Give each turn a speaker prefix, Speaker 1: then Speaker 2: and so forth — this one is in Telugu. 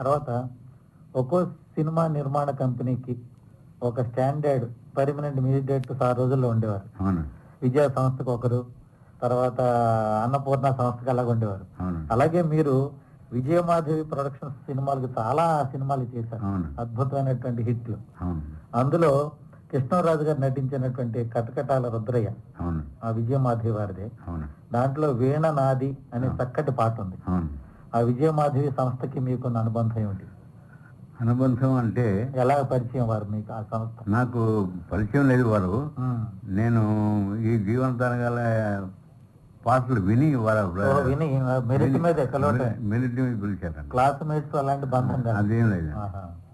Speaker 1: తర్వాత ఒక్కో సినిమా నిర్మాణ కంపెనీకి ఒక స్టాండర్డ్ పర్మనెంట్ మ్యూజిక్ డైరెక్టర్స్ ఆ రోజుల్లో ఉండేవారు
Speaker 2: అవును
Speaker 1: విజయ సంస్థకు ఒకరు తర్వాత అన్నపూర్ణ సంస్థకి అలాగ ఉండేవారు
Speaker 2: అవును
Speaker 1: అలాగే మీరు విజయమాధవి ప్రొడక్షన్స్ సినిమాలకు చాలా సినిమాలు చేశారు
Speaker 2: అవును
Speaker 1: అద్భుతమైనటువంటి హిట్లు
Speaker 2: అవును
Speaker 1: అందులో కృష్ణరాజు గారు నటించినటువంటి కటకటాల రుద్రయ్య
Speaker 2: అవును
Speaker 1: ఆ విజయమాధవి వారిదే
Speaker 2: అవును
Speaker 1: దాంట్లో వీణ నాది అనే చక్కటి పాట ఉంది
Speaker 2: అవును
Speaker 1: ఆ విజయమాధవి సంస్థకి మీకున్న అనుబంధం ఏమిటి
Speaker 2: అనుబంధం అంటే
Speaker 1: ఎలా పరిచయం వారు మీకు ఆ సంస్థ
Speaker 2: నాకు పరిచయం లేదు వారు
Speaker 1: ఉమ్.
Speaker 2: నేను ఈ జీవన తరగాల పాటలు విని వారు
Speaker 1: ఓ, విని మెరిట్ మీద కలవటం
Speaker 2: మెరిట్ మీద పిలిచారండి
Speaker 1: క్లాస్మేట్స్ అలాంటి బంధం కాదు
Speaker 2: అదేం లేదు
Speaker 1: ఆహా.